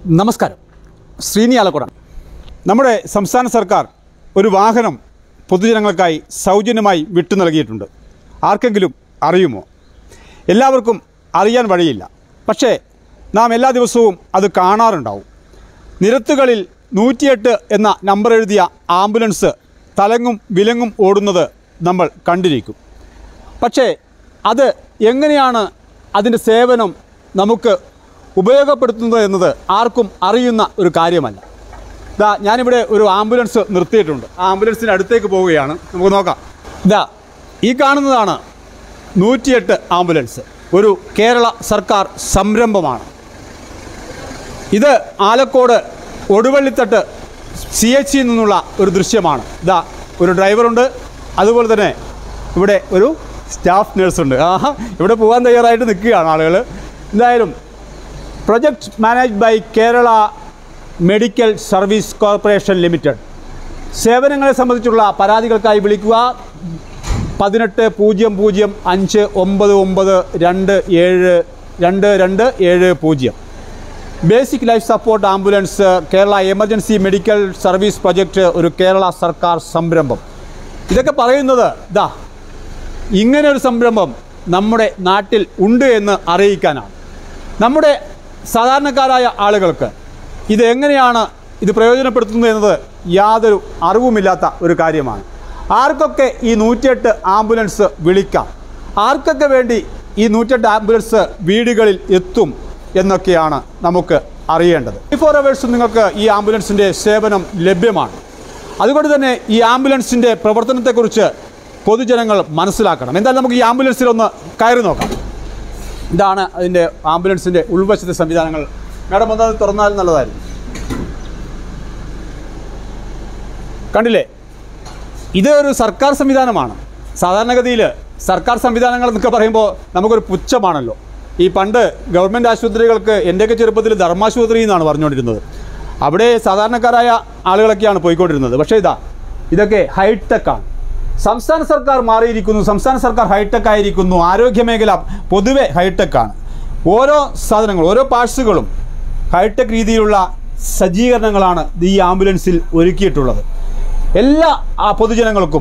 നമസ്കാരം ശ്രീനി ആലക്കുടൻ നമ്മുടെ സംസ്ഥാന സർക്കാർ ഒരു വാഹനം പൊതുജനങ്ങൾക്കായി സൗജന്യമായി വിട്ടു നൽകിയിട്ടുണ്ട് ആർക്കെങ്കിലും അറിയുമോ എല്ലാവർക്കും അറിയാൻ വഴിയില്ല പക്ഷേ നാം എല്ലാ ദിവസവും അത് കാണാറുണ്ടാവും നിരത്തുകളിൽ നൂറ്റിയെട്ട് എന്ന നമ്പർ എഴുതിയ ആംബുലൻസ് തലങ്ങും വിലങ്ങും ഓടുന്നത് നമ്മൾ കണ്ടിരിക്കും പക്ഷേ അത് എങ്ങനെയാണ് അതിൻ്റെ സേവനം നമുക്ക് ഉപയോഗപ്പെടുത്തുന്നത് എന്നത് ആർക്കും അറിയുന്ന ഒരു കാര്യമല്ല ഇതാ ഞാനിവിടെ ഒരു ആംബുലൻസ് നിർത്തിയിട്ടുണ്ട് ആ ആംബുലൻസിൻ്റെ അടുത്തേക്ക് പോവുകയാണ് നമുക്ക് നോക്കാം ഇതാ ഈ കാണുന്നതാണ് നൂറ്റിയെട്ട് ആംബുലൻസ് ഒരു കേരള സർക്കാർ സംരംഭമാണ് ഇത് ആലക്കോട് ഒടുവള്ളിത്തട്ട് സി എച്ച് സിയിൽ നിന്നുള്ള ഒരു ദൃശ്യമാണ് ഇതാ ഒരു ഡ്രൈവറുണ്ട് അതുപോലെ തന്നെ ഇവിടെ ഒരു സ്റ്റാഫ് നേഴ്സുണ്ട് ആഹാ ഇവിടെ പോകാൻ തയ്യാറായിട്ട് നിൽക്കുകയാണ് ആളുകൾ എന്തായാലും project manage by Kerala medical service corporation limited സേവനങ്ങളെ സംബന്ധിച്ചുള്ള പരാതികൾക്കായി വിളിക്കുക പതിനെട്ട് പൂജ്യം പൂജ്യം അഞ്ച് ഒമ്പത് ഒമ്പത് രണ്ട് ഏഴ് രണ്ട് രണ്ട് ഏഴ് പൂജ്യം basic life support ambulance Kerala emergency medical service project ഒരു കേരള സർക്കാർ സംരംഭം ഇതൊക്കെ പറയുന്നത് ഇതാ ഇങ്ങനെ ഒരു സംരംഭം നമ്മുടെ നാട്ടിൽ ഉണ്ട് എന്ന് അറിയിക്കാനാണ് നമ്മുടെ സാധാരണക്കാരായ ആളുകൾക്ക് ഇത് എങ്ങനെയാണ് ഇത് പ്രയോജനപ്പെടുത്തുന്നത് എന്നത് യാതൊരു അറിവുമില്ലാത്ത ഒരു കാര്യമാണ് ആർക്കൊക്കെ ഈ നൂറ്റിയെട്ട് ആംബുലൻസ് വിളിക്കാം ആർക്കൊക്കെ വേണ്ടി ഈ നൂറ്റിയെട്ട് ആംബുലൻസ് വീടുകളിൽ എത്തും എന്നൊക്കെയാണ് നമുക്ക് അറിയേണ്ടത് ട്വൻറ്റി ഫോർ അവേഴ്സും നിങ്ങൾക്ക് ഈ ആംബുലൻസിൻ്റെ സേവനം ലഭ്യമാണ് അതുകൊണ്ട് തന്നെ ഈ ആംബുലൻസിൻ്റെ പ്രവർത്തനത്തെക്കുറിച്ച് പൊതുജനങ്ങൾ മനസ്സിലാക്കണം എന്തായാലും നമുക്ക് ഈ ആംബുലൻസിൽ ഒന്ന് കയറി നോക്കാം ഇതാണ് അതിൻ്റെ ആംബുലൻസിൻ്റെ ഉൾവശത്തെ സംവിധാനങ്ങൾ മാഡം ഒന്ന് അത് തുറന്നാൽ നല്ലതായിരുന്നു കണ്ടില്ലേ ഇത് ഒരു സർക്കാർ സംവിധാനമാണ് സാധാരണഗതിയിൽ സർക്കാർ സംവിധാനങ്ങൾ എന്നൊക്കെ പറയുമ്പോൾ നമുക്കൊരു പുച്ഛമാണല്ലോ ഈ പണ്ട് ഗവൺമെൻറ് ആശുപത്രികൾക്ക് എൻ്റെയൊക്കെ ചെറുപ്പത്തിൽ ധർമാശുപത്രി എന്നാണ് പറഞ്ഞുകൊണ്ടിരുന്നത് അവിടെ സാധാരണക്കാരായ ആളുകളൊക്കെയാണ് പോയിക്കൊണ്ടിരുന്നത് പക്ഷേ ഇതാ ഇതൊക്കെ ഹൈടെക്കാണ് സംസ്ഥാന സർക്കാർ മാറിയിരിക്കുന്നു സംസ്ഥാന സർക്കാർ ഹൈടെക് ആയിരിക്കുന്നു ആരോഗ്യ മേഖല പൊതുവെ ഹൈടെക്കാണ് ഓരോ സാധനങ്ങളും ഓരോ പാർട്സുകളും ഹൈടെക് രീതിയിലുള്ള സജ്ജീകരണങ്ങളാണ് ഈ ആംബുലൻസിൽ ഒരുക്കിയിട്ടുള്ളത് എല്ലാ ആ പൊതുജനങ്ങൾക്കും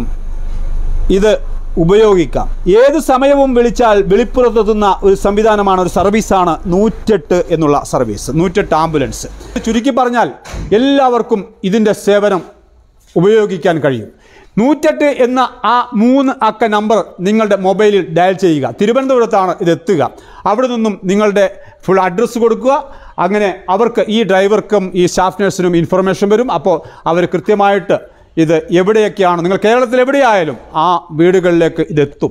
ഇത് ഉപയോഗിക്കാം ഏത് സമയവും വിളിച്ചാൽ വെളിപ്പുറത്തെത്തുന്ന ഒരു സംവിധാനമാണ് ഒരു സർവീസാണ് നൂറ്റെട്ട് എന്നുള്ള സർവീസ് നൂറ്റെട്ട് ആംബുലൻസ് ചുരുക്കി പറഞ്ഞാൽ എല്ലാവർക്കും ഇതിൻ്റെ സേവനം ഉപയോഗിക്കാൻ കഴിയും നൂറ്റെട്ട് എന്ന ആ മൂന്ന് അക്ക നമ്പർ നിങ്ങളുടെ മൊബൈലിൽ ഡയൽ ചെയ്യുക തിരുവനന്തപുരത്താണ് ഇത് എത്തുക അവിടെ നിന്നും നിങ്ങളുടെ ഫുൾ അഡ്രസ്സ് കൊടുക്കുക അങ്ങനെ അവർക്ക് ഈ ഡ്രൈവർക്കും ഈ സ്റ്റാഫ് നഴ്സിനും ഇൻഫർമേഷൻ വരും അപ്പോൾ അവർ കൃത്യമായിട്ട് ഇത് എവിടെയൊക്കെയാണ് നിങ്ങൾ കേരളത്തിൽ എവിടെയായാലും ആ വീടുകളിലേക്ക് ഇതെത്തും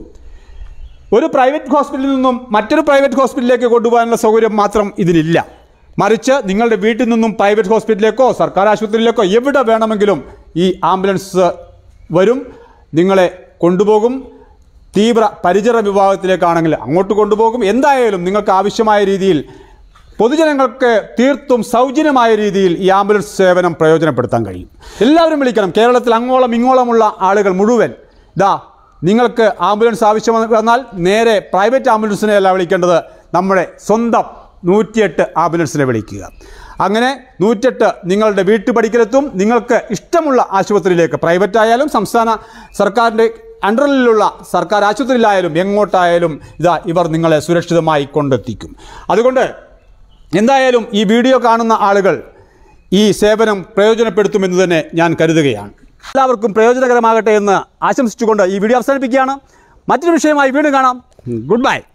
ഒരു പ്രൈവറ്റ് ഹോസ്പിറ്റലിൽ നിന്നും മറ്റൊരു പ്രൈവറ്റ് ഹോസ്പിറ്റലിലേക്ക് കൊണ്ടുപോകാനുള്ള സൗകര്യം മാത്രം ഇതിനില്ല മറിച്ച് നിങ്ങളുടെ വീട്ടിൽ നിന്നും പ്രൈവറ്റ് ഹോസ്പിറ്റലിലേക്കോ സർക്കാർ ആശുപത്രിയിലേക്കോ എവിടെ വേണമെങ്കിലും ഈ ആംബുലൻസ് വരും നിങ്ങളെ കൊണ്ടുപോകും തീവ്ര പരിചര വിഭാഗത്തിലേക്കാണെങ്കിൽ അങ്ങോട്ട് കൊണ്ടുപോകും എന്തായാലും നിങ്ങൾക്ക് ആവശ്യമായ രീതിയിൽ പൊതുജനങ്ങൾക്ക് തീർത്തും സൗജന്യമായ രീതിയിൽ ഈ ആംബുലൻസ് സേവനം പ്രയോജനപ്പെടുത്താൻ കഴിയും എല്ലാവരും വിളിക്കണം കേരളത്തിൽ അങ്ങോളം ഇങ്ങോളമുള്ള ആളുകൾ മുഴുവൻ ദാ നിങ്ങൾക്ക് ആംബുലൻസ് ആവശ്യം വന്നാൽ നേരെ പ്രൈവറ്റ് ആംബുലൻസിനെ അല്ല വിളിക്കേണ്ടത് നമ്മുടെ സ്വന്തം നൂറ്റിയെട്ട് ആംബുലൻസിനെ വിളിക്കുക അങ്ങനെ നൂറ്റെട്ട് നിങ്ങളുടെ വീട്ടുപടിക്കലെത്തും നിങ്ങൾക്ക് ഇഷ്ടമുള്ള ആശുപത്രിയിലേക്ക് പ്രൈവറ്റ് ആയാലും സംസ്ഥാന സർക്കാരിൻ്റെ അണ്ടറിലുള്ള സർക്കാർ ആശുപത്രിയിലായാലും എങ്ങോട്ടായാലും ഇതാ ഇവർ നിങ്ങളെ സുരക്ഷിതമായി കൊണ്ടെത്തിക്കും അതുകൊണ്ട് എന്തായാലും ഈ വീഡിയോ കാണുന്ന ആളുകൾ ഈ സേവനം പ്രയോജനപ്പെടുത്തുമെന്ന് തന്നെ ഞാൻ കരുതുകയാണ് എല്ലാവർക്കും പ്രയോജനകരമാകട്ടെ എന്ന് ആശംസിച്ചുകൊണ്ട് ഈ വീഡിയോ അവസാനിപ്പിക്കുകയാണ് മറ്റൊരു വിഷയമായി വീണ്ടും കാണാം ഗുഡ് ബൈ